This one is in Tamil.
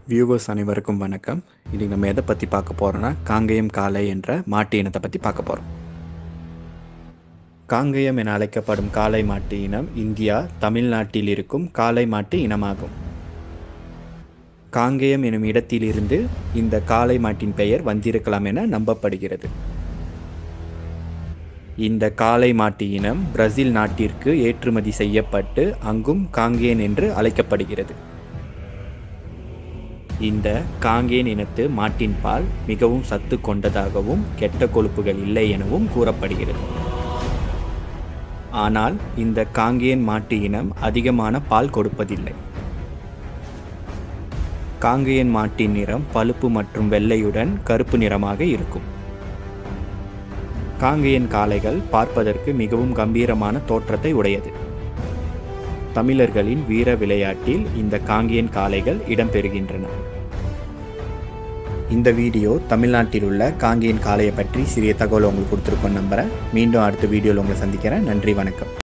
வியூவர்ஸ் அனைவருக்கும் வணக்கம் இன்றைக்கி நம்ம எதை பற்றி பார்க்க போகிறோன்னா காங்கேயம் காளை என்ற மாட்டு இனத்தை பற்றி பார்க்க போகிறோம் காங்கேயம் என அழைக்கப்படும் காளை மாட்டு இனம் இந்தியா தமிழ்நாட்டில் இருக்கும் காளை மாட்டு இனமாகும் காங்கேயம் எனும் இடத்திலிருந்து இந்த காளை மாட்டின் பெயர் வந்திருக்கலாம் என நம்பப்படுகிறது இந்த காளை மாட்டு இனம் பிரேசில் நாட்டிற்கு ஏற்றுமதி செய்யப்பட்டு அங்கும் காங்கேயன் என்று அழைக்கப்படுகிறது இந்த காங்கேயன் இனத்து மாட்டின் பால் மிகவும் சத்து கொண்டதாகவும் கெட்ட கொழுப்புகள் இல்லை எனவும் கூறப்படுகிறது ஆனால் இந்த காங்கேயன் மாட்டு இனம் அதிகமான பால் கொடுப்பதில்லை காங்கேயன் மாட்டின் நிறம் பழுப்பு மற்றும் வெள்ளையுடன் கருப்பு நிறமாக இருக்கும் காங்கேயன் காளைகள் பார்ப்பதற்கு மிகவும் கம்பீரமான தோற்றத்தை உடையது தமிழர்களின் வீர விளையாட்டில் இந்த காங்கேயன் காளைகள் இடம்பெறுகின்றன இந்த வீடியோ தமிழ்நாட்டில் உள்ள காங்கேயன் காளையை பற்றி சிறிய தகவல் உங்களுக்கு கொடுத்துருக்கோம் நம்புறேன் மீண்டும் அடுத்த வீடியோவில் உங்களை சந்திக்கிறேன் நன்றி வணக்கம்